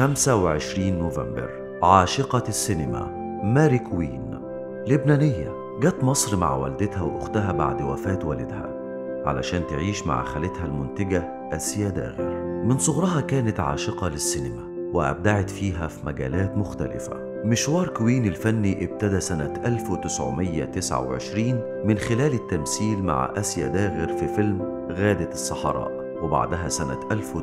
25 نوفمبر عاشقة السينما ماري كوين لبنانية جت مصر مع والدتها وأختها بعد وفاة والدها علشان تعيش مع خالتها المنتجة أسيا داغر من صغرها كانت عاشقة للسينما وأبدعت فيها في مجالات مختلفة مشوار كوين الفني ابتدى سنة 1929 من خلال التمثيل مع أسيا داغر في فيلم غادة الصحراء وبعدها سنة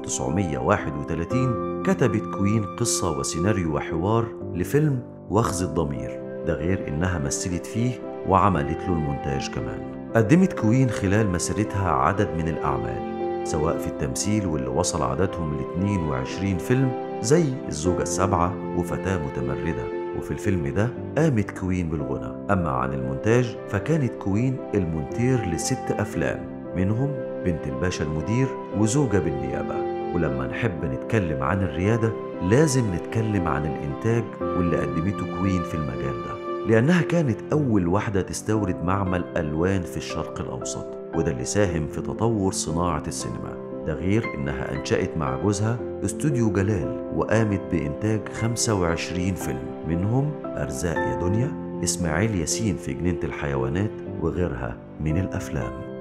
1931 كتبت كوين قصة وسيناريو وحوار لفيلم وخز الضمير ده غير إنها مثلت فيه وعملت له المونتاج كمان قدمت كوين خلال مسيرتها عدد من الأعمال سواء في التمثيل واللي وصل عددهم ل 22 فيلم زي الزوجة السبعة وفتاة متمردة وفي الفيلم ده قامت كوين بالغنى أما عن المونتاج فكانت كوين المونتير لست أفلام منهم بنت الباشا المدير وزوجة بالنيابة ولما نحب نتكلم عن الريادة لازم نتكلم عن الإنتاج واللي قدمته كوين في المجال ده لأنها كانت أول واحدة تستورد معمل ألوان في الشرق الأوسط وده اللي ساهم في تطور صناعة السينما ده غير إنها أنشأت مع جوزها استوديو جلال وقامت بإنتاج 25 فيلم منهم أرزاق يا دنيا إسماعيل ياسين في جنينة الحيوانات وغيرها من الأفلام